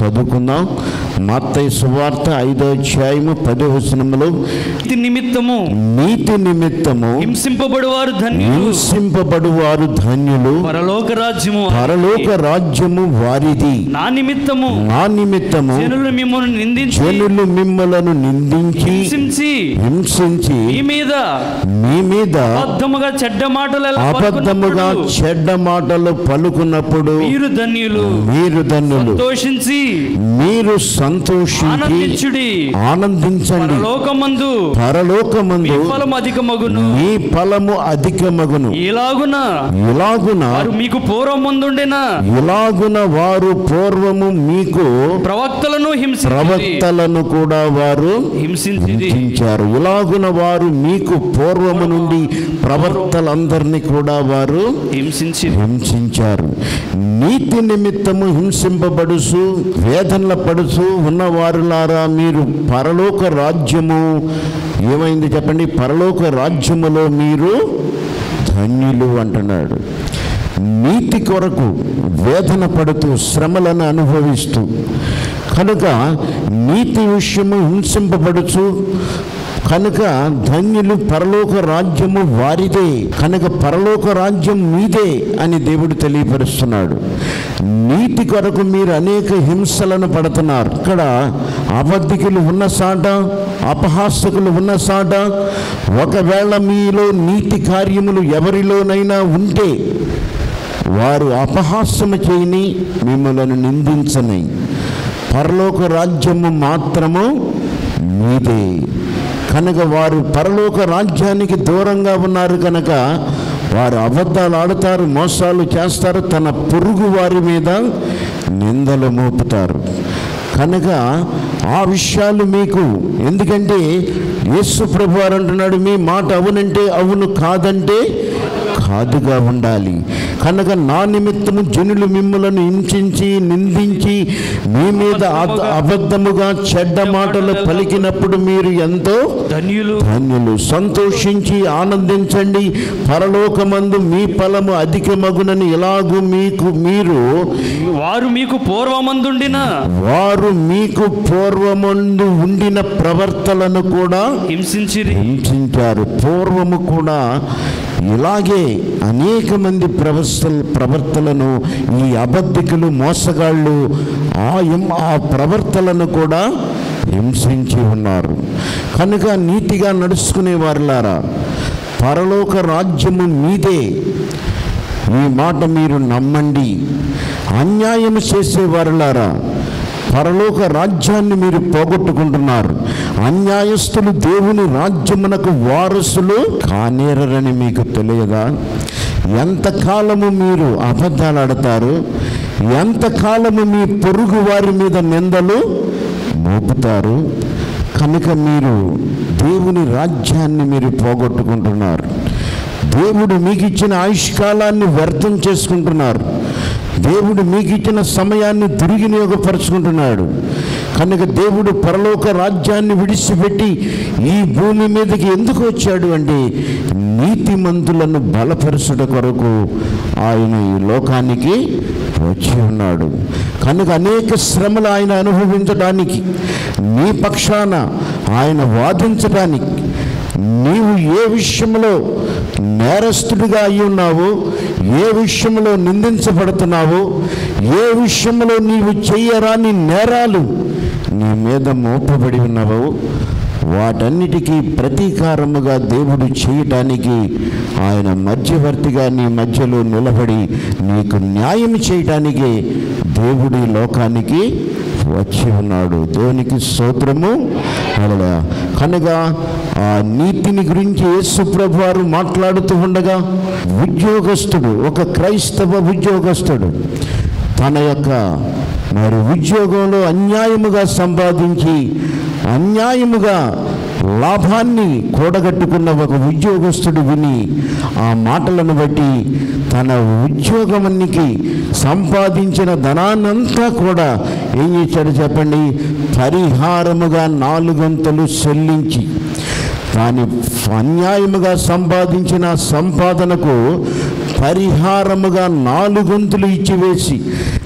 చదువుకుందాం మత్తయి సువార్త ఐదో అధ్యాయము పదో వచనములో నీతి నిమిత్తము నీతి నిమిత్తము హింసింపబడువారు ధన్యులు హింసింపబడు వారు ధన్యులు పరలోక రాజ్యము పరలోక రాజ్యము వారిది నా నిమిత్తము నా నిమిత్తము జనులు మిమ్మల్ని నిందించి జనులు మిమ్మలను నిందించి హింసించి హింసించి మీ మీద మీ మీద అబద్ధముగా చెడ్డ మాటలు ఎలా అబద్ధముగా పలుకున్నప్పుడు చెడ్డ మాటలు పలుకున్నప్పుడు మీరు ధన్యులు మీరు ధన్యులు సంతోషించి మీరు సంతోషించి ఆనందించుడి ఆనందించండి పరలోకమందు మీ పరలోకమందు ఫలం అధికమగును మీ ఫలము అధికమగును ఇలాగున ఇలాగున వారు మీకు పూర్వం ముందుండిన ఇలాగున వారు పూర్వము మీకు ప్రవక్తలను హింసించి ప్రవక్తలను కూడా వారు హింసించింది హింసించారు ఇలాగున వారు మీకు పూర్వము నుండి ప్రవక్తలందరినీ కూడా వారు హింసించి హింసించారు నీతి నిమిత్తము హింసింపబడుచు వేదనల పడుచు ఉన్నవారులారా మీరు పరలోక రాజ్యము ఏమైంది చెప్పండి పరలోక రాజ్యములో మీరు ధన్యులు అంటున్నాడు నీతి కొరకు వేదన పడుతూ శ్రమలను అనుభవిస్తూ కనుక నీతి విషయము హింసింపబడుచు కనుక ధన్యులు పరలోక రాజ్యము వారిదే కనుక పరలోక రాజ్యం మీదే అని దేవుడు తెలియపరుస్తున్నాడు నీతి కొరకు మీరు అనేక హింసలను పడుతున్నారు ఇక్కడ అబద్ధికులు ఉన్న సాట అపహాసకులు ఉన్న సాట ఒకవేళ మీలో నీతి కార్యములు ఎవరిలోనైనా ఉంటే వారు అపహాస్యము చేయని మిమ్మలను నిందించని పరలోక రాజ్యము మాత్రము మీదే కనుక వారు పరలోక రాజ్యానికి దూరంగా ఉన్నారు కనుక వారు అబద్ధాలు ఆడుతారు మోసాలు చేస్తారు తన పొరుగు వారి మీద నిందలు మోపుతారు కనుక ఆ విషయాలు మీకు ఎందుకంటే యేసు ప్రభు వారు అంటున్నాడు మీ మాట అవునంటే అవును కాదంటే కాదుగా ఉండాలి కనుక నా నిమిత్తము జనులు మిమ్మలను హింసించి నిందించి మీ మీద అబ- అబద్ధముగా చెడ్డ మాటలు పలికినప్పుడు మీరు ఎంతో ధన్యులు ధన్యులు సంతోషించి ఆనందించండి పరలోకమందు మీ ఫలము అధికమగునని ఎలాగూ మీకు మీరు వారు మీకు పూర్వమందుండిన వారు మీకు పూర్వమందు ఉండిన ప్రవర్తలను కూడా హింసించిరి హింసించారు పూర్వము కూడా ఇలాగే అనేక మంది ప్రవర్తల ప్రవర్తలను ఈ అబద్ధికులు మోసగాళ్ళు ఆ హిం- ఆ ప్రవర్తలను కూడా హింసించి ఉన్నారు కనుక నీతిగా నడుచుకునే వారులారా పరలోక రాజ్యము మీదే ఈ మాట మీరు నమ్మండి అన్యాయం చేసేవారులారా పరలోక రాజ్యాన్ని మీరు పోగొట్టుకుంటున్నారు అన్యాయస్తులు దేవుని రాజ్యమునకు వారసులు కానేరని మీకు తెలియదా ఎంతకాలము మీరు అబద్ధాలు ఆడతారు ఎంతకాలము మీ పొరుగు వారి మీద నిందలు మోపుతారు కనుక మీరు దేవుని రాజ్యాన్ని మీరు పోగొట్టుకుంటున్నారు దేవుడు మీకు ఇచ్చిన ఆయుష్కాలాన్ని వ్యర్థం చేసుకుంటున్నారు దేవుడు మీకు ఇచ్చిన సమయాన్ని దుర్వినియోగపరుచుకుంటున్నాడు కనుక దేవుడు పరలోక రాజ్యాన్ని విడిచిపెట్టి ఈ భూమి మీదకి ఎందుకు వచ్చాడు అంటే నీతిమంతులను బలపరచుట కొరకు ఆయన ఈ లోకానికి వచ్చి ఉన్నాడు కనుక అనేక శ్రమలు ఆయన అనుభవించడానికి నీ పక్షాన ఆయన వాదించడానికి నీవు ఏ విషయంలో నేరస్తుడిగా అయి ఉన్నావో ఏ విషయంలో నిందించబడుతున్నావో ఏ విషయంలో నీవు చెయ్యరాని నేరాలు నీ మీద మోపబడి ఉన్నావో వాటన్నిటికీ ప్రతీకారముగా దేవుడు చేయటానికి ఆయన మధ్యవర్తిగా నీ మధ్యలో నిలబడి నీకు న్యాయం చేయటానికి దేవుడి లోకానికి వచ్చి ఉన్నాడు దేవునికి స్తోత్రము అలా కనుక ఆ నీతిని గురించి యేసు ప్రభు వారు మాట్లాడుతూ ఉండగా ఉద్యోగస్తుడు ఒక క్రైస్తవ ఉద్యోగస్తుడు తన యొక్క మరి ఉద్యోగంలో అన్యాయముగా సంపాదించి అన్యాయముగా లాభాన్ని కూడగట్టుకున్న ఒక ఉద్యోగస్తుడు విని ఆ మాటలను బట్టి తన ఉద్యోగమనికి సంపాదించిన ధనాన్నంతా కూడా ఏం చేశాడు చెప్పండి పరిహారముగా నాలుగంతలు చెల్లించి దాని అన్యాయముగా సంపాదించిన సంపాదనకు పరిహారముగా నాలుగొంతులు ఇచ్చివేసి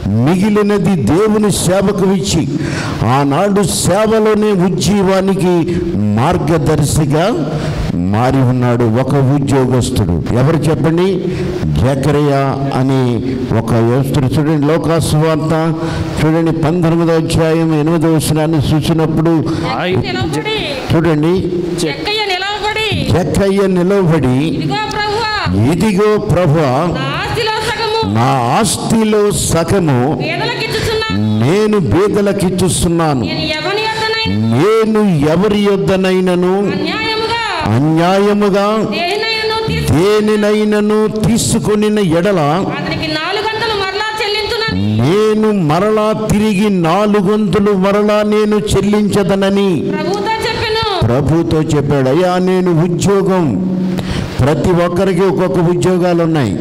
మిగిలినది దేవుని సేవకు ఇచ్చి ఆనాడు సేవలోనే ఉజ్జీవానికి మార్గదర్శిగా మారి ఉన్నాడు ఒక ఉద్యోగస్తుడు ఎవరు చెప్పండి జకరయ్య అని ఒక యోస్తుడు చూడండి లోకాసువార్త చూడండి పంతొమ్మిదో అధ్యాయం ఎనిమిదో వచనాన్ని చూసినప్పుడు ఆయ- నిలవబడి చూడండి చెక్కయ్య నిలవబడి జక్కయ్య నిలబడి ఇదిగో ప్రభువా ఇదిగో ప్రభు నా ఆస్తిలో సగము నా ఆస్తిలో సగము పేదలకిచ్చుచున్నాను నేను బీదలకిచ్చుస్తున్నాను నేను ఎవని యొద్దనైనా నేను ఎవరి యొద్దనైనను అన్యాయముగా అన్యాయముగా దేనినైనను తీర్చు దేనినైనను తీసుకొనిన ఎడల అతనికి నాలుగు గంటలు మరలా చెల్లించునని నేను మరలా తిరిగి నాలుగొంతులు మరలా నేను చెల్లించదనని ప్రభువుతో చెప్పెను ప్రభుతో చెప్పాడు అయ్యా నేను ఉద్యోగం ప్రతి ఒక్కరికి ఒక్కొక్క ఉద్యోగాలు ఉన్నాయి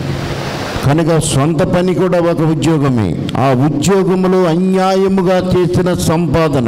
కనుక సొంత పని కూడా ఒక ఉద్యోగమే ఆ ఉద్యోగములో అన్యాయముగా చేసిన సంపాదన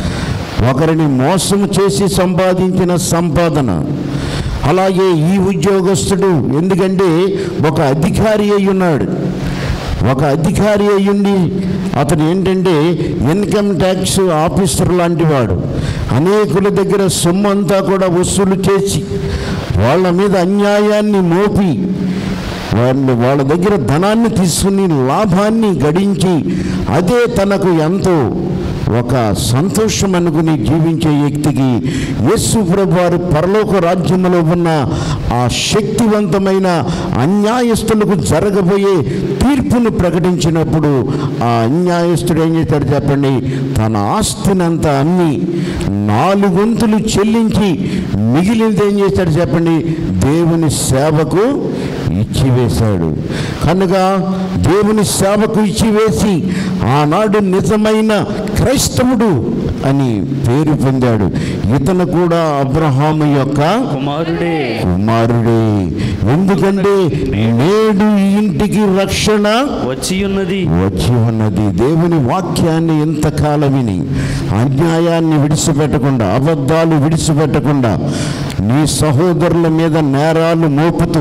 ఒకరిని మోసం చేసి సంపాదించిన సంపాదన అలాగే ఈ ఉద్యోగస్తుడు ఎందుకంటే ఒక అధికారి అయి ఉన్నాడు ఒక అధికారి అయ్యుండి అతను ఏంటంటే ఇన్కమ్ ట్యాక్స్ ఆఫీసర్ లాంటి వాడు అనేకుల దగ్గర సొమ్ము అంతా కూడా వసూలు చేసి వాళ్ళ మీద అన్యాయాన్ని మోపి వాళ్ళు వాళ్ళ దగ్గర ధనాన్ని తీసుకుని లాభాన్ని గడించి అదే తనకు ఎంతో ఒక సంతోషం అనుకుని జీవించే వ్యక్తికి యేసు ప్రభువారు పరలోక రాజ్యములో ఉన్న ఆ శక్తివంతమైన అన్యాయస్తులకు జరగబోయే తీర్పును ప్రకటించినప్పుడు ఆ అన్యాయస్తుడు ఏం చేశాడు చెప్పండి తన ఆస్తినంతా అమ్మి నాలుగొంతులు చెల్లించి మిగిలినది ఏం చేశాడు చెప్పండి దేవుని సేవకు ఇచ్చివేశాడు కనుక దేవుని సేవకు ఇచ్చివేసి ఆనాడు నిజమైన క్రైస్తవుడు అని పేరు పొందాడు ఇతను కూడా అబ్రహాము యొక్క కుమారుడే కుమారుడే ఎందుకంటే నేడు ఈ ఇంటికి రక్షణ వచ్చి ఉన్నది వచ్చి ఉన్నది దేవుని వాక్యాన్ని ఇంతకాలం విని అన్యాయాన్ని విడిచిపెట్టకుండా అబద్ధాలు విడిచిపెట్టకుండా నీ సహోదరుల మీద నేరాలు మోపుతూ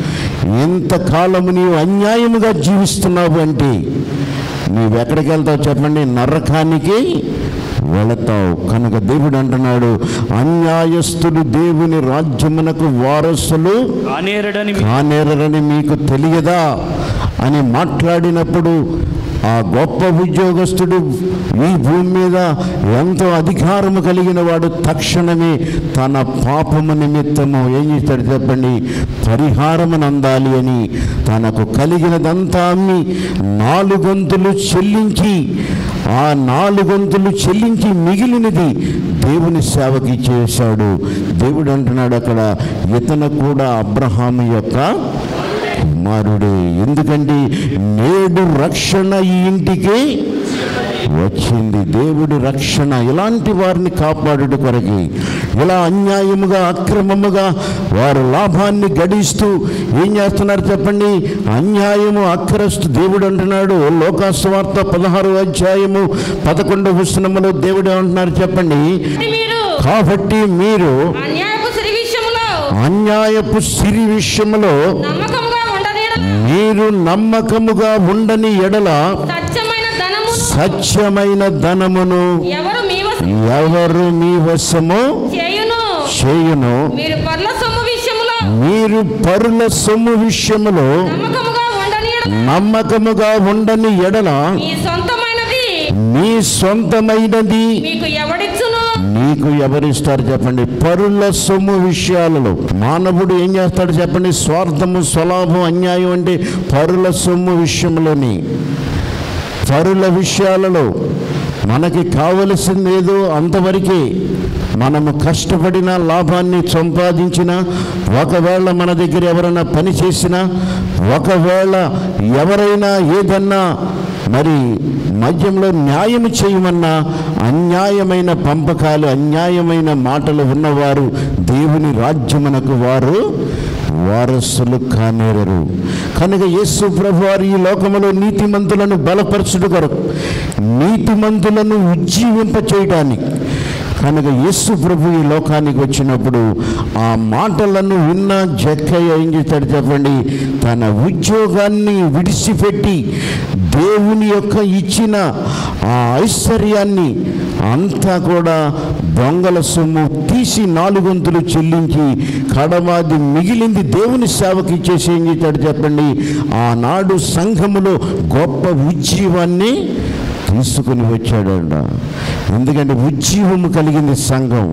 ఇంతకాలము నీవు అన్యాయముగా జీవిస్తున్నావు అంటే నీవెక్కడికి వెళ్తావు చెప్పండి నరకానికి వెళతావు కనుక దేవుడు అంటున్నాడు అన్యాయస్తుడు దేవుని రాజ్యమునకు వారసులు కానేరడని కానేరని మీకు తెలియదా అని మాట్లాడినప్పుడు ఆ గొప్ప ఉద్యోగస్తుడు ఈ భూమి మీద ఎంతో అధికారము కలిగిన వాడు తక్షణమే తన పాపము నిమిత్తము ఏం చేస్తాడు చెప్పండి పరిహారమును అందాలి అని తనకు కలిగినదంతా అమ్మి నాలుగొంతులు చెల్లించి ఆ నాలుగొంతులు చెల్లించి మిగిలినది దేవుని సేవకి చేశాడు దేవుడు అంటున్నాడు అక్కడ ఇతను కూడా అబ్రహాము యొక్క కుమారుడే ఎందుకంటే నేడు రక్షణ ఈ ఇంటికి వచ్చింది దేవుడి రక్షణ ఇలాంటి వారిని కాపాడుట కొరకి ఇలా అన్యాయముగా అక్రమముగా వారు లాభాన్ని గడిస్తూ ఏం చేస్తున్నారు చెప్పండి అన్యాయము అక్రస్తు దేవుడు అంటున్నాడు లోకాస్వార్త పదహారు అధ్యాయము పదకొండు వచనములో దేవుడు అంటున్నారు చెప్పండి మీరు కాబట్టి మీరు అన్యాయపు సిరి విషయములో అన్యాయపు సిరి విషయములో నమ్మకముగా ఉండనీడ మీరు నమ్మకముగా ఉండని ఎడల సత్యమైన ధనమును సత్యమైన ధనమును ఎవరు మీ వశ- ఎవరు మీ వశము చేయును చేయును మీరు పర్ల సొమ్ము విషయములో మీరు పరుల సొమ్ము విషయములో నమ్మకముగా ఉండనీడ నమ్మకముగా ఉండని ఎడల మీ సొంతమైనది మీ సొంతమైనది మీకు ఎవడిచ్చును నీకు ఎవరిస్తారు చెప్పండి పరుల సొమ్ము విషయాలలో మానవుడు ఏం చేస్తాడు చెప్పండి స్వార్థము స్వలాభం అన్యాయం అంటే పరుల సొమ్ము విషయంలోని పరుల విషయాలలో మనకి కావలసింది ఏదో అంతవరకే మనము కష్టపడిన లాభాన్ని సంపాదించిన ఒకవేళ మన దగ్గర ఎవరైనా పని చేసినా ఒకవేళ ఎవరైనా ఏదన్నా మరి మధ్యంలో న్యాయం చేయమన్నా అన్యాయమైన పంపకాలు అన్యాయమైన మాటలు ఉన్నవారు దేవుని రాజ్యమునకు వారు వారసులు కానేరరు కనుక యేసు ప్రభు వారు ఈ లోకములో నీతిమంతులను బలపరచుడు కొరకు నీతిమంతులను ఉజ్జీవింప చేయడానికి కనుక యేసు ప్రభు ఈ లోకానికి వచ్చినప్పుడు ఆ మాటలను విన్న జక్కయ్య ఏం చేస్తాడు చెప్పండి తన ఉద్యోగాన్ని విడిచిపెట్టి దేవుని యొక్క ఇచ్చిన ఆ ఐశ్వర్యాన్ని అంతా కూడా దొంగల సొమ్ము తీసి నాలుగొంతులు చెల్లించి కడమాది మిగిలింది దేవుని సేవకి ఇచ్చేసి ఏం చేశాడు చెప్పండి ఆనాడు సంఘములో గొప్ప ఉజ్జీవాన్ని తీసుకుని వచ్చాడంట ఎందుకంటే ఉజ్జీవము కలిగింది సంఘం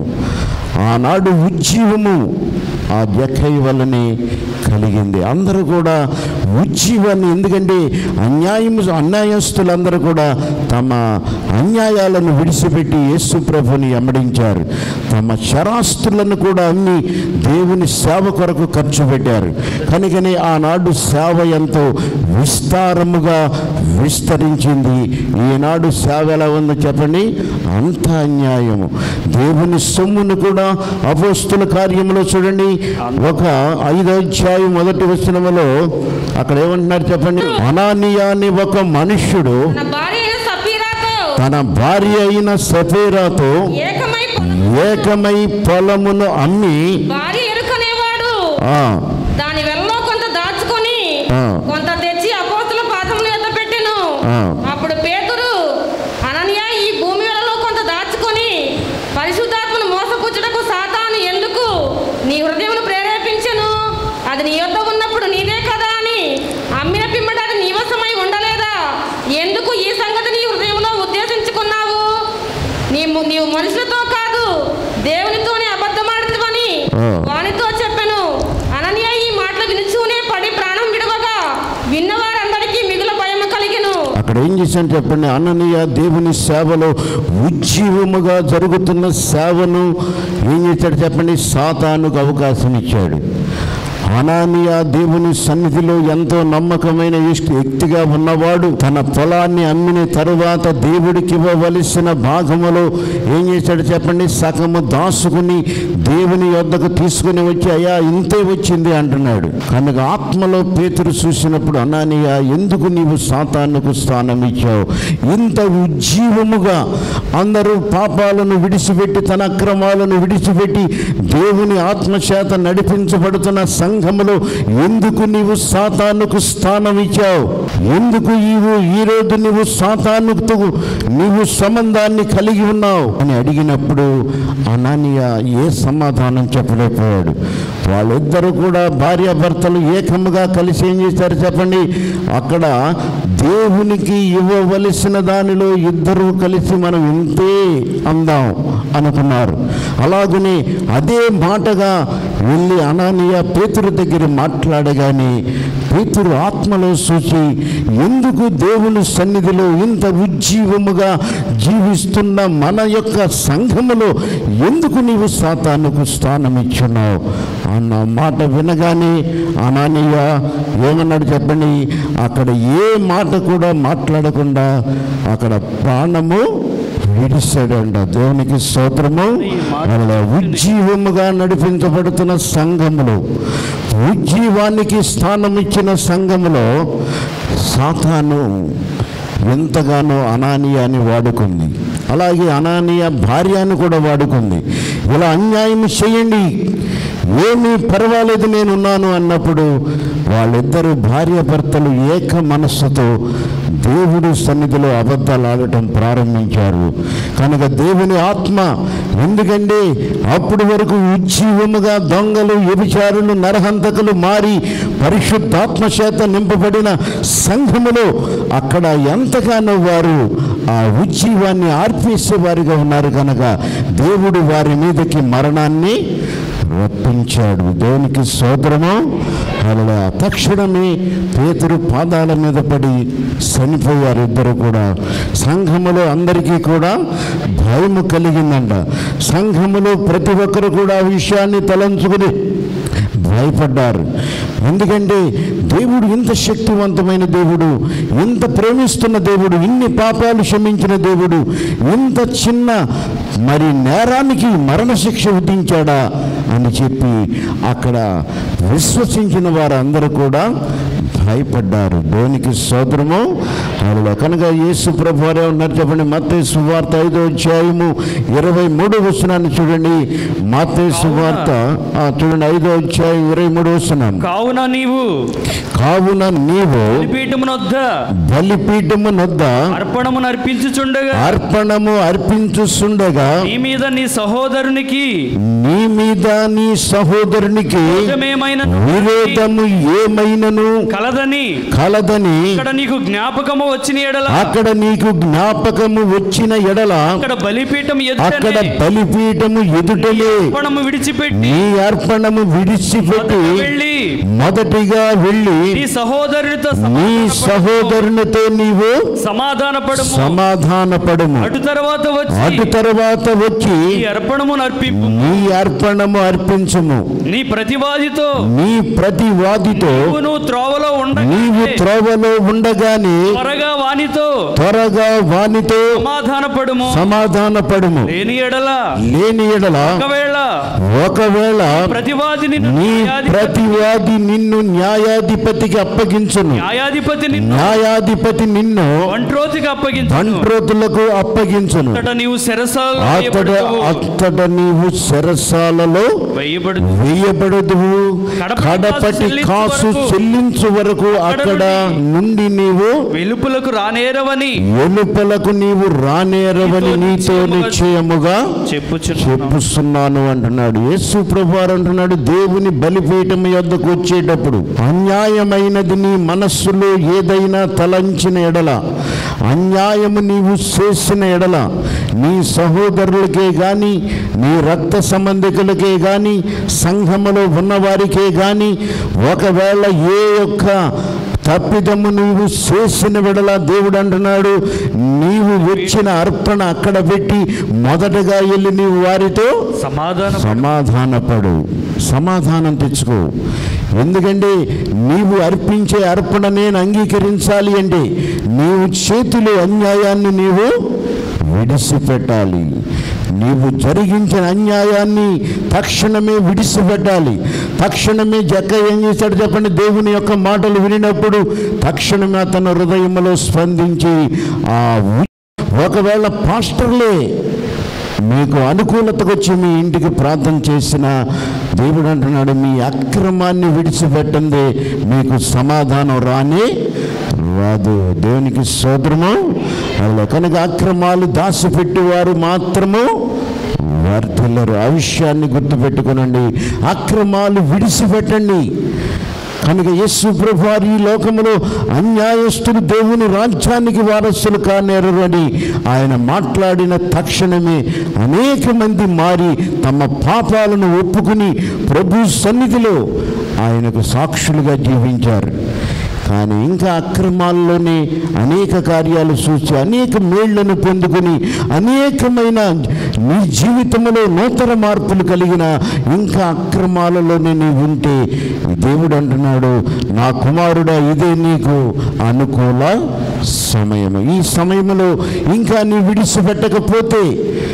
ఆనాడు ఉజ్జీవము ఆ జక్కయ్య వల్లనే కలిగింది అందరూ కూడా ఉజ్జీవాన్ని ఎందుకంటే అన్యాయం అన్యాయస్తులందరూ కూడా తమ అన్యాయాలను విడిచిపెట్టి యేసు ప్రభుని ఎమ్మడించారు తమ శరాస్తులను కూడా అమ్మి దేవుని సేవ కొరకు ఖర్చు పెట్టారు కనుకనే ఆనాడు సేవ ఎంతో విస్తారముగా విస్తరించింది ఈనాడు సేవ ఎలా ఉందో చెప్పండి అంత అన్యాయము దేవుని సొమ్మును కూడా అపోస్తుల కార్యంలో చూడండి ఒక ఐదో అధ్యాయం మొదటి వచనములో అక్కడ ఏమంటున్నారు చెప్పండి అనానియా అని ఒక మనుష్యుడు తన భార్య అయిన సఫీరాతో తన భార్య అయిన సఫేరాతో ఏకమై ఏకమై పొలమును అమ్మి భార్య ఎరుకనేవాడు ఆ, దాని వెల్లో కొంత దాచుకొని ఆ. కొంత తెచ్చి అపోస్తుల పాదముల యొద్ద పెట్టెను ఆ. అప్పుడు పేతురు అననీయ ఈ భూమి వెలలో కొంత దాచుకొని పరిశుద్ధాత్మను మోసపుచ్చుటకు సాతాను ఎందుకు నీ హృదయమును ప్రేరేపించెను అది నీ యొద్ద ఉన్నప్పుడు నీదే కదా అని అమ్మిన పిమ్మట అది నీ వశమై ఉండలేదా ఎందుకు ఈ సంగతి నీ హృదయంలో ఉద్దేశించుకున్నావు నీ ము- నీవు మనుషులతో కాదు దేవునితోనే అబద్ధమాడుతువని ఆ. వానితో చెప్పెను అననీయ ఈ మాటలు వినుచూనే పడి ప్రాణం విడవగా విన్నవారందరికీ మిగుల భయము కలిగెను అక్కడ ఏం చేశాను చెప్పండి అన్ననీయ దేవుని సేవలో ఉజ్జీవముగా జరుగుతున్న సేవను ఏం చేశాడు చెప్పండి సాతానుకు అవకాశం ఇచ్చాడు అనానియా దేవుని సన్నిధిలో ఎంతో నమ్మకమైన ఇష్ట- వ్యక్తిగా ఉన్నవాడు తన పొలాన్ని అమ్మిన తరువాత దేవుడికి ఇవ్వవలసిన భాగములో ఏం చేశాడు చెప్పండి సగము దాసుకుని దేవుని యొద్దకు తీసుకుని వచ్చి అయ్యా ఇంతే వచ్చింది అంటున్నాడు కనుక ఆత్మలో పేతురు చూసినప్పుడు అనానియా ఎందుకు నీవు సాతానుకు స్థానం ఇచ్చావు ఇంత ఉజ్జీవముగా అందరూ పాపాలను విడిచిపెట్టి తన అక్రమాలను విడిచిపెట్టి దేవుని ఆత్మచేత నడిపించబడుతున్న సంఘములో ఎందుకు నీవు సాతానుకు స్థానం ఇచ్చావు ఎందుకు ఈవు ఈ రోజు నీవు సాతానుకు నీవు సంబంధాన్ని కలిగి ఉన్నావు అని అడిగినప్పుడు అనానియా ఏ సమాధానం చెప్పలేకపోయాడు వాళ్ళిద్దరూ కూడా భార్యాభర్తలు ఏకముగా కలిసి ఏం చేశారు చెప్పండి అక్కడ దేవునికి ఇవ్వవలసిన దానిలో ఇద్దరూ కలిసి మనం ఇంతే అందాం అనుకున్నారు అలాగనే అదే మాటగా వెళ్ళి అనానియ పేతురు దగ్గర మాట్లాడగానే పేతురు ఆత్మలో సూచి ఎందుకు దేవుని సన్నిధిలో ఇంత ఉజ్జీవముగా జీవిస్తున్న మన యొక్క సంఘములో ఎందుకు నీవు సాతానుకు స్థానం ఇచ్చున్నావు అన్న మాట వినగానే అనానియ ఏమన్నాడు చెప్పండి అక్కడ ఏ మాట కూడా మాట్లాడకుండా అక్కడ ప్రాణము విడిస్తాడంట దేవునికి స్తోత్రము వాళ్ళ ఉజ్జీవముగా నడిపించబడుతున్న సంఘములో ఉజ్జీవానికి స్థానం ఇచ్చిన సంఘములో సాతాను ఎంతగానో అనానియాని వాడుకుంది అలాగే అనానియ భార్యను కూడా వాడుకుంది ఇలా అన్యాయం చేయండి ఏమీ పర్వాలేదు నేనున్నాను అన్నప్పుడు వాళ్ళిద్దరూ భార్యాభర్తలు ఏక మనస్సుతో దేవుడి సన్నిధిలో అబద్ధాలు ఆడటం ప్రారంభించారు కనుక దేవుని ఆత్మ ఎందుకంటే అప్పుడు వరకు ఉజ్జీవముగా దొంగలు వ్యభిచారులు నరహంతకులు మారి పరిశుద్ధాత్మ చేత నింపబడిన సంఘములో అక్కడ ఎంతగానో వారు ఆ ఉజ్జీవాన్ని ఆర్పేసేవారిగా ఉన్నారు కనుక దేవుడు వారి మీదకి మరణాన్ని రప్పించాడు దేవునికి సోదరము అలా తక్షణమే పేతురు పాదాల మీద పడి చనిపోయారు ఇద్దరు కూడా సంఘములో అందరికీ కూడా భయము కలిగిందంట సంఘములో ప్రతి ఒక్కరు కూడా ఆ విషయాన్ని తలంచుకుని భయపడ్డారు ఎందుకంటే దేవుడు ఇంత శక్తివంతమైన దేవుడు ఇంత ప్రేమిస్తున్న దేవుడు ఇన్ని పాపాలు క్షమించిన దేవుడు ఇంత చిన్న మరి నేరానికి మరణశిక్ష విధించాడా అని చెప్పి అక్కడ విశ్వసించిన వారందరూ కూడా భయపడ్డారు దేవునికి సోదరము హల్లెలూయా. కనుక యేసు ప్రభు వారు ఉన్నారు చెప్పండి మత్తయి సువార్త ఐదో అధ్యాయము ఇరవై మూడు వచనాన్ని చూడండి మత్తయి సువార్త ఆ, చూడండి ఐదో అధ్యాయం ఇరవై మూడు వచనం కావున నీవు కావున నీవు బలిపీఠమునొద్ద బలిపీఠము నొద్ద అర్పణమును అర్పించుచుండగా అర్పణము అర్పించుస్తుండగా నీ మీద నీ సహోదరునికి నీ మీద నీ సహోదరునికి విరోధమేమైన విరోధము ఏమైనను కలదని కలదని ఇక్కడ నీకు జ్ఞాపకము వచ్చిన ఎడల అక్కడ నీకు జ్ఞాపకము వచ్చిన ఎడల అక్కడ బలిపీఠం అక్కడ ఎదుటనే బలిపీఠము ఎదుటలే అర్పణము విడిచిపెట్టి నీ అర్పణము విడిచిపెట్టి వెళ్ళి మొదటిగా వెళ్ళి నీ సహోదరునితో నీ సమాధానపడుము. సహోదరునితో నీవు సమాధానపడము సమాధానపడము అటు తర్వాత అటు వచ్చి తర్వాత వచ్చి ఈ అర్పణమును అర్పింపు నీ అర్పణము అర్పించుము నీ ప్రతివాదితో నీ ప్రతి వాదితో నువ్వు నువ్వు త్రోవలో నీవు ఉండగా త్రోవలో ఉండగానే త్వరగా వానితో త్వరగా వానితో సమాధానపడుము సమాధానపడుము లేని ఎడల లేని ఎడల ఒకవేళ ఒకవేళ ప్రతివాది నిన్ను నీ న్యాయాధిపతి- ప్రతివాది నిన్ను న్యాయాధిపతికి అప్పగించును న్యాయాధిపతి నిన్ను న్యాయాధిపతి నిన్ను ఒంట్రోతికి అప్పగించు బంట్రోతులకు అప్పగించును అతట నీవు శరసాలు అతడ అతడ నీవు చెరసాలలో వేయబడు వేయబడదువు కడపటి కడపటి కాసు కాసు చెల్లించు చెల్లించు వరకు అక్కడ నుండి నీవు వెలుపులకు రానేరవని వెలుపలకు నీవు రానేరవని నీతో నిశ్చయముగా చెప్పుచున్నాను చెప్పుస్తున్నాను అంటున్నాడు యేసు ప్రభువారు అంటున్నాడు దేవుని బలిపీఠం యొద్దకు వచ్చేటప్పుడు అన్యాయమైనది నీ మనస్సులో ఏదైనా తలంచిన ఎడల అన్యాయము నీవు చేసిన ఎడల నీ సహోదరులకే గాని నీ రక్త సంబంధికులకే గాని సంఘములో ఉన్నవారికే గాని ఒకవేళ ఏ యొక్క తప్పిదము నీవు చేసిన విడల దేవుడు అంటున్నాడు నీవు వచ్చిన అర్పణ అక్కడ పెట్టి మొదటగా వెళ్ళి నీవు వారితో సమాధానం సమాధానపడు సమాధానం తెచ్చుకో ఎందుకంటే నీవు అర్పించే అర్పణ నేను అంగీకరించాలి అంటే నీవు చేతిలో అన్యాయాన్ని నీవు విడిచిపెట్టాలి నీవు జరిగించిన అన్యాయాన్ని తక్షణమే విడిచిపెట్టాలి తక్షణమే జక్క ఏం చేశాడు చెప్పండి దేవుని యొక్క మాటలు వినినప్పుడు తక్షణమే అతను హృదయంలో స్పందించి ఆ ఉ- ఒకవేళ పాస్టర్లే మీకు అనుకూలతకు వచ్చి మీ ఇంటికి ప్రార్థన చేసిన దేవుడు అంటున్నాడు మీ అక్రమాన్ని విడిచిపెట్టండి మీకు సమాధానం రాని రాదు దేవునికి సోదరము అలా కనుక అక్రమాలు దాచిపెట్టేవారు మాత్రము వర్తిల్లరు ఆ విషయాన్ని గుర్తుపెట్టుకునండి అక్రమాలు విడిచిపెట్టండి కనుక యేసు ప్రభు వారు ఈ లోకములో అన్యాయస్తులు దేవుని రాజ్యానికి వారసులు కానేరు అని ఆయన మాట్లాడిన తక్షణమే అనేక మంది మారి తమ పాపాలను ఒప్పుకుని ప్రభు సన్నిధిలో ఆయనకు సాక్షులుగా జీవించారు కానీ ఇంకా అక్రమాల్లోనే అనేక కార్యాలు చూసి అనేక మేళ్లను పొందుకొని అనేకమైన నీ జీవితంలో నూతన మార్పులు కలిగిన ఇంకా అక్రమాలలోనే నీవు ఉంటే దేవుడు అంటున్నాడు నా కుమారుడా ఇదే నీకు అనుకూల సమయము ఈ సమయంలో ఇంకా నీ విడిచిపెట్టకపోతే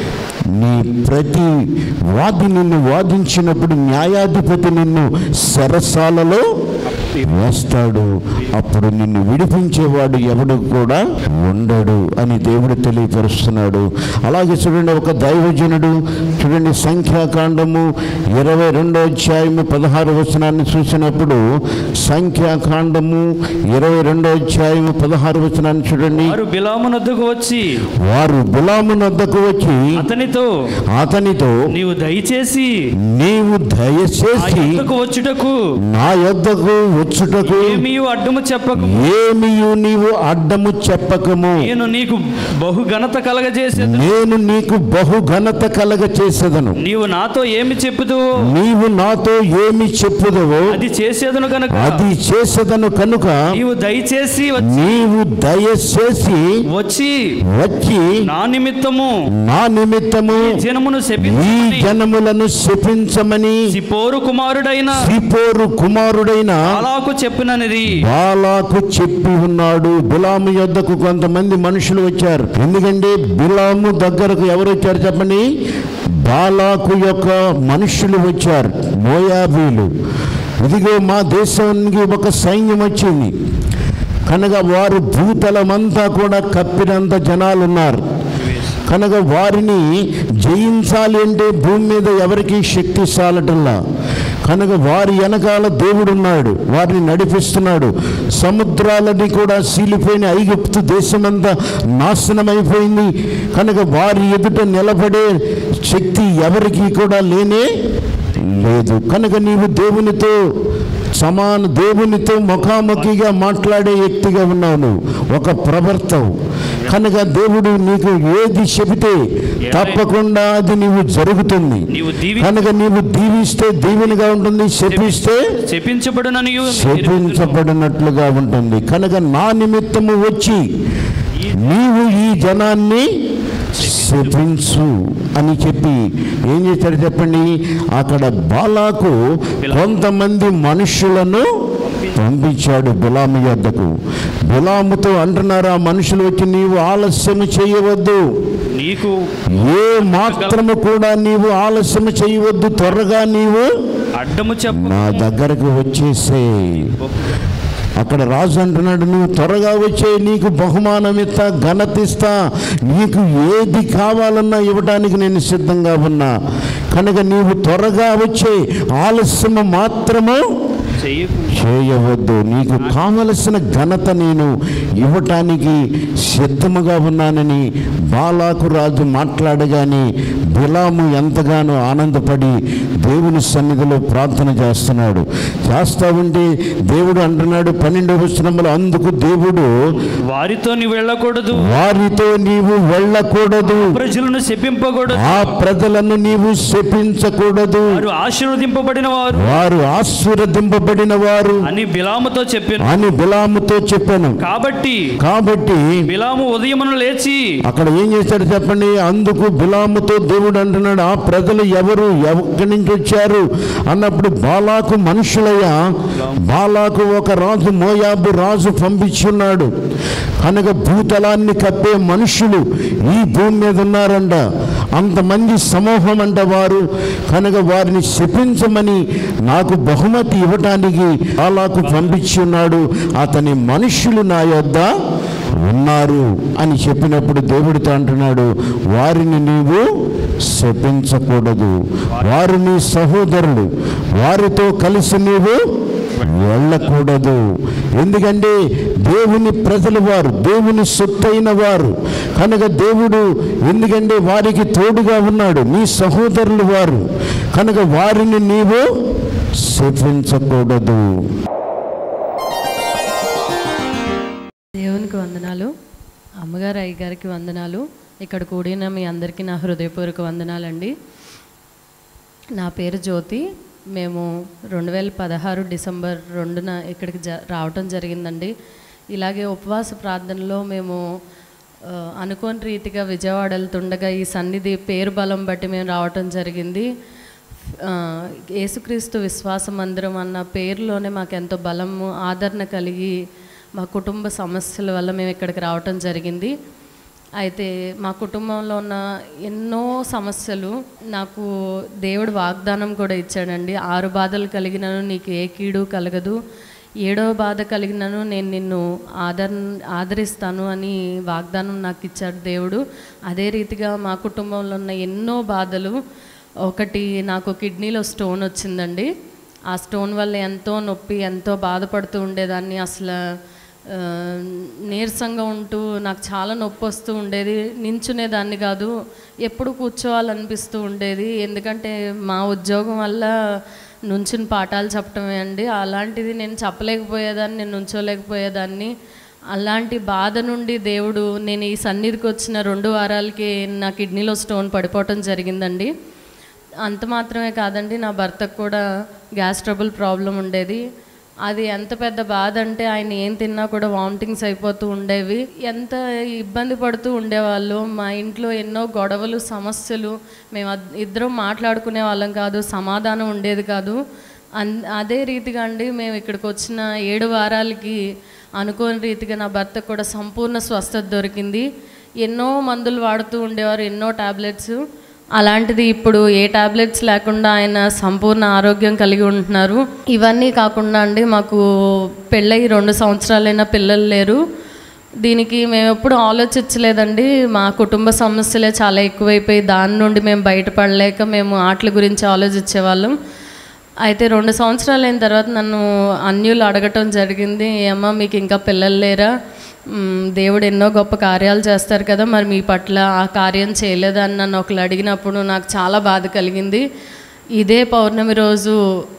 నీ ప్రతి వాది నిన్ను వాదించినప్పుడు న్యాయాధిపతి నిన్ను సరసాలలో వేస్తాడు అప్పుడు నిన్ను విడిపించేవాడు ఎవడు కూడా ఉండడు అని దేవుడు తెలియపరుస్తున్నాడు అలాగే చూడండి ఒక దైవజనుడు చూడండి సంఖ్యాకాండము ఇరవై రెండో అధ్యాయము పదహారు వచనాన్ని చూసినప్పుడు సంఖ్యాకాండము ఇరవై రెండో అధ్యాయము పదహారు వచనాన్ని చూడండి వారు బిలామునొద్దకు వచ్చి వారు గులాము నద్దకు వచ్చి అతనితో అతనితో నీవు దయచేసి నీవు ఆ దయచేసి యొద్దకు వచ్చుటకు నా యొద్దకు వచ్చుటకు ఏమీ అడ్డము చెప్పకు ఏమియు నీవు అడ్డము చెప్పకము నేను నీకు బహు ఘనత కలగజేసేది నేను నీకు బహు ఘనత కలగ చేసేదను నీవు నాతో ఏమి చెప్పుదు నీవు నాతో ఏమి చెప్పుదవో అది చేసేదను కనుక అది చేసేదను కనుక నీవు దయచేసి వచ్చి- నీవు దయచేసి వచ్చి వచ్చి నా నిమిత్తము నా నిమిత్తము జనమును ఈ శపించమని జనములను శపించమని సిపోరు కుమారుడైన శ్రీపోరు కుమారుడైన అలాకు చెప్పిననిది బాలాకు చెప్పి ఉన్నాడు బిలాము యొద్దకు కొంతమంది మనుషులు వచ్చారు ఎందుకంటే బిలాము దగ్గరకు ఎవరు వచ్చారు చెప్పండి బాలాకు యొక్క మనుషులు వచ్చారు మోయాబీలు ఇదిగో మా దేశానికి ఒక సైన్యం వచ్చింది కనుక వారు భూతలమంతా కూడా కప్పినంత జనాలు ఉన్నారు కనుక వారిని జయించాలి అంటే భూమి మీద ఎవరికి శక్తి సాలటల్లా కనుక వారి వెనకాల దేవుడు ఉన్నాడు వారిని నడిపిస్తున్నాడు సముద్రాలని కూడా సీలిపోయిన ఐగుప్తు దేశమంతా నాశనమైపోయింది కనుక వారి ఎదుట నిలబడే శక్తి ఎవరికి కూడా లేనే లేదు కనుక నీవు దేవునితో సమాన దేవునితో ముఖాముఖిగా మాట్లాడే వ్యక్తిగా ఉన్నావు నువ్వు ఒక ప్రవర్తవు కనుక దేవుడు నీకు ఏది చెబితే తప్పకుండా అది నీవు జరుగుతుంది నీవు దీవి కనుక నీవు దీవిస్తే దీవెనగా ఉంటుంది శపిస్తే చెప్పించబడుననియు శపించబడినట్లుగా ఉంటుంది కనుక నా నిమిత్తము వచ్చి నీవు ఈ జనాన్ని శపించు అని చెప్పి ఏం చేశాడు చెప్పండి అక్కడ బాలాకు కొంతమంది మనుషులను పంపించాడు బిలాము యొద్దకు బిలాముతో అంటున్నారు ఆ మనుషులు వచ్చి నీవు ఆలస్యం చేయవద్దు నీకు ఏ మాత్రము కూడా నీవు ఆలస్యం చేయవద్దు త్వరగా నీవు అడ్డము చెప్పు నా దగ్గరకు వచ్చేసే అక్కడ రాజు అంటున్నాడు నువ్వు త్వరగా వచ్చే నీకు బహుమానం ఇస్తా ఘనత ఇస్తా నీకు ఏది కావాలన్నా ఇవ్వడానికి నేను సిద్ధంగా ఉన్నా కనుక నీవు త్వరగా వచ్చే ఆలస్యం మాత్రము చెయ్యకు చేయవద్దు నీకు కావలసిన ఘనత నేను ఇవ్వటానికి సిద్ధముగా ఉన్నానని బాలాకు రాజు మాట్లాడగానే బిలాము ఎంతగానో ఆనందపడి దేవుని సన్నిధిలో ప్రార్థన చేస్తున్నాడు చేస్తా ఉంటే దేవుడు అంటున్నాడు పన్నెండవ వచనంలో అందుకు దేవుడు వారితో నీవు వెళ్ళకూడదు వారితో నీవు వెళ్ళకూడదు ప్రజలను శపింపకూడదు ఆ ప్రజలను నీవు శపించకూడదు వారు ఆశీర్వదింపబడిన వారు వారు ఆశీర్వదింపబడిన వారు అని బిలాముతో చెప్పాను అని బిలాముతో చెప్పాను కాబట్టి కాబట్టి బిలాము ఉదయమును లేచి అక్కడ ఏం చేశాడు చెప్పండి అందుకు బిలాముతో దేవుడు అంటున్నాడు ఆ ప్రజలు ఎవరు ఎక్కడి నుంచి వచ్చారు అన్నప్పుడు బాలాకు మనుషులయ్యా బాలాకు ఒక రాజు మోయాబు రాజు పంపించున్నాడు కనుక భూతలాన్ని కప్పే మనుషులు ఈ భూమి మీద ఉన్నారంట అంతమంది సమూహం అంట వారు కనుక వారిని శపించమని నాకు బహుమతి ఇవ్వటానికి బాలాకు పంపించి ఉన్నాడు అతని మనుషులు నా యొద్ద ఉన్నారు అని చెప్పినప్పుడు దేవుడితో అంటున్నాడు వారిని నీవు శపించకూడదు వారు నీ సహోదరులు వారితో కలిసి నీవు వెళ్ళకూడదు ఎందుకంటే దేవుని ప్రజలు వారు దేవుని సొత్తైన వారు కనుక దేవుడు ఎందుకంటే వారికి తోడుగా ఉన్నాడు నీ సహోదరులు వారు కనుక వారిని నీవు శపించకూడదు దేవునికి వందనాలు అమ్మగారు అయ్యగారికి వందనాలు ఇక్కడ కూడిన మీ అందరికీ నా హృదయపూర్వక వందనాలండి నా పేరు జ్యోతి మేము రెండు వేల పదహారు డిసెంబర్ రెండున ఇక్కడికి జ రావటం జరిగిందండి ఇలాగే ఉపవాస ప్రార్థనలో మేము ఆ, అనుకోని రీతిగా విజయవాడ వెళ్తుండగా ఈ సన్నిధి పేరు బలం బట్టి మేము రావటం జరిగింది ఆ, యేసుక్రీస్తు విశ్వాస మందిరం అన్న పేరులోనే మాకు ఎంతో బలము ఆదరణ కలిగి మా కుటుంబ సమస్యల వల్ల మేము ఇక్కడికి రావటం జరిగింది అయితే మా కుటుంబంలో ఉన్న ఎన్నో సమస్యలు నాకు దేవుడు వాగ్దానం కూడా ఇచ్చాడండి ఆరు బాధలు కలిగినను నీకు ఏ కీడు కలగదు ఏడో బాధ కలిగినను నేను నిన్ను ఆదర ఆదరిస్తాను అని వాగ్దానం నాకు ఇచ్చాడు దేవుడు అదే రీతిగా మా కుటుంబంలో ఉన్న ఎన్నో బాధలు ఒకటి నాకు కిడ్నీలో స్టోన్ వచ్చిందండి ఆ స్టోన్ వల్ల ఎంతో నొప్పి ఎంతో బాధపడుతూ ఉండేదాన్ని అసలు ఆ, నీరసంగా ఉంటూ నాకు చాలా నొప్పి వస్తూ ఉండేది నించునేదాన్ని కాదు ఎప్పుడు కూర్చోవాలనిపిస్తూ ఉండేది ఎందుకంటే మా ఉద్యోగం వల్ల నుంచుని పాఠాలు చెప్పటమే అండి అలాంటిది నేను చెప్పలేకపోయేదాన్ని నేను నుంచోలేకపోయేదాన్ని అలాంటి బాధ నుండి దేవుడు నేను ఈ సన్నిధికి వచ్చిన రెండు వారాలకి నా కిడ్నీలో స్టోన్ పడిపోవటం జరిగిందండి అంత మాత్రమే కాదండి నా భర్తకు కూడా గ్యాస్ ట్రబుల్ ప్రాబ్లం ఉండేది అది ఎంత పెద్ద బాధ అంటే ఆయన ఏం తిన్నా కూడా వామిటింగ్స్ అయిపోతూ ఉండేవి ఎంత ఇబ్బంది పడుతూ ఉండేవాళ్ళు మా ఇంట్లో ఎన్నో గొడవలు సమస్యలు మేము అద్- ఇద్దరం మాట్లాడుకునే వాళ్ళం కాదు సమాధానం ఉండేది కాదు అన్ అదే రీతిగా అండి మేము ఇక్కడికి వచ్చిన ఏడు వారాలకి అనుకోని రీతిగా నా భర్తకు కూడా సంపూర్ణ స్వస్థత దొరికింది ఎన్నో మందులు వాడుతూ ఉండేవారు ఎన్నో టాబ్లెట్స్ అలాంటిది ఇప్పుడు ఏ టాబ్లెట్స్ లేకుండా ఆయన సంపూర్ణ ఆరోగ్యం కలిగి ఉంటున్నారు ఇవన్నీ కాకుండా అండి మాకు పెళ్ళయి రెండు సంవత్సరాలైన పిల్లలు లేరు దీనికి మేము ఎప్పుడు ఆలోచించలేదండి మా కుటుంబ సమస్యలే చాలా ఎక్కువైపోయి దాని నుండి మేము బయటపడలేక మేము ఆటల గురించి ఆలోచించేవాళ్ళం అయితే రెండు సంవత్సరాలు అయిన తర్వాత నన్ను అన్యులు అడగటం జరిగింది ఏమ్మా మీకు ఇంకా పిల్లలు లేరా మ్, దేవుడు ఎన్నో గొప్ప కార్యాలు చేస్తారు కదా మరి మీ పట్ల ఆ కార్యం చేయలేదా అని నన్ను ఒకళ్ళు అడిగినప్పుడు నాకు చాలా బాధ కలిగింది ఇదే పౌర్ణమి రోజు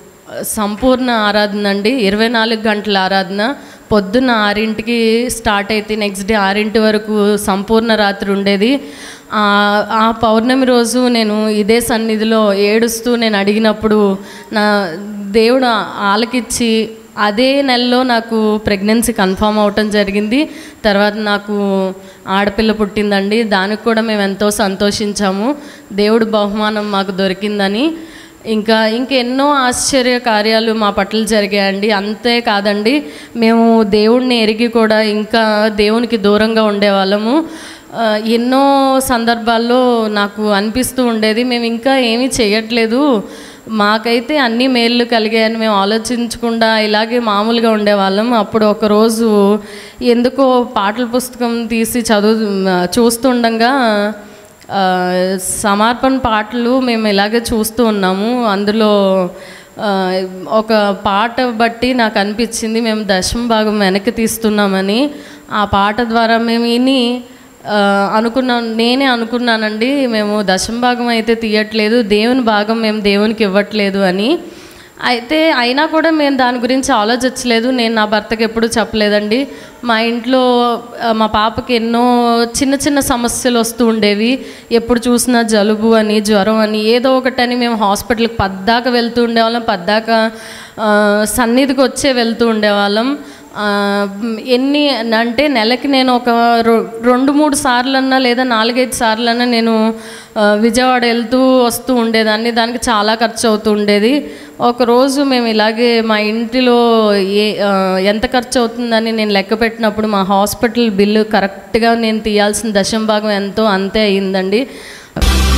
సంపూర్ణ ఆరాధన అండి ఇరవై నాలుగు గంటల ఆరాధన పొద్దున్న ఆరింటికి స్టార్ట్ అయితే నెక్స్ట్ డే ఆరింటి వరకు సంపూర్ణ రాత్రి ఉండేది ఆ ఆ పౌర్ణమి రోజు నేను ఇదే సన్నిధిలో ఏడుస్తూ నేను అడిగినప్పుడు నా దేవుడు ఆలకిచ్చి అదే నెలలో నాకు ప్రెగ్నెన్సీ కన్ఫామ్ అవటం జరిగింది తర్వాత నాకు ఆడపిల్ల పుట్టిందండి దానికి కూడా మేము ఎంతో సంతోషించాము దేవుడు బహుమానం మాకు దొరికిందని ఇంకా ఇంకెన్నో ఆశ్చర్య కార్యాలు మా పట్ల జరిగాయండి అంతే కాదండి మేము దేవుణ్ణి ఎరిగి కూడా ఇంకా దేవునికి దూరంగా ఉండేవాళ్ళము ఆ, ఎన్నో సందర్భాల్లో నాకు అనిపిస్తూ ఉండేది మేము ఇంకా ఏమీ చేయట్లేదు మాకైతే అన్ని మేళ్ళు కలిగాయని మేము ఆలోచించకుండా ఇలాగే మామూలుగా ఉండేవాళ్ళం అప్పుడు ఒకరోజు ఎందుకో పాటల పుస్తకం తీసి చదువు చూస్తుండగా ఆ, సమర్పణ పాటలు మేము ఇలాగే చూస్తూ ఉన్నాము అందులో ఆ, ఒక పాట బట్టి నాకు అనిపించింది మేము దశమ భాగం వెనక్కి తీస్తున్నామని ఆ పాట ద్వారా మేము విని ఆ, అనుకున్నాం నేనే అనుకున్నానండి మేము దశమ భాగం అయితే తీయట్లేదు దేవుని భాగం మేము దేవునికి ఇవ్వట్లేదు అని అయితే అయినా కూడా మేము దాని గురించి ఆలోచించలేదు నేను నా భర్తకి ఎప్పుడూ చెప్పలేదండి మా ఇంట్లో ఆ, మా పాపకి ఎన్నో చిన్న చిన్న సమస్యలు వస్తూ ఉండేవి ఎప్పుడు చూసినా జలుబు అని జ్వరం అని ఏదో ఒకటని మేము హాస్పిటల్కి పద్దాక వెళ్తూ ఉండేవాళ్ళం పద్దాక ఆ, సన్నిధికి వచ్చే వెళ్తూ ఉండేవాళ్ళం ఆ, ఎన్ని అంటే నెలకి నేను ఒక రొ- రెండు మూడు సార్లన్నా లేదా నాలుగైదు సార్లన్నా నేను ఆ, విజయవాడ వెళ్తూ వస్తూ ఉండేదాన్ని దానికి చాలా ఖర్చు అవుతూ ఉండేది ఒకరోజు మేము ఇలాగే మా ఇంటిలో ఏ ఆ, ఎంత ఖర్చు అవుతుందని నేను లెక్క పెట్టినప్పుడు మా హాస్పిటల్ బిల్లు కరెక్ట్గా నేను తీయాల్సిన దశం భాగం ఎంతో అంతే అయిందండి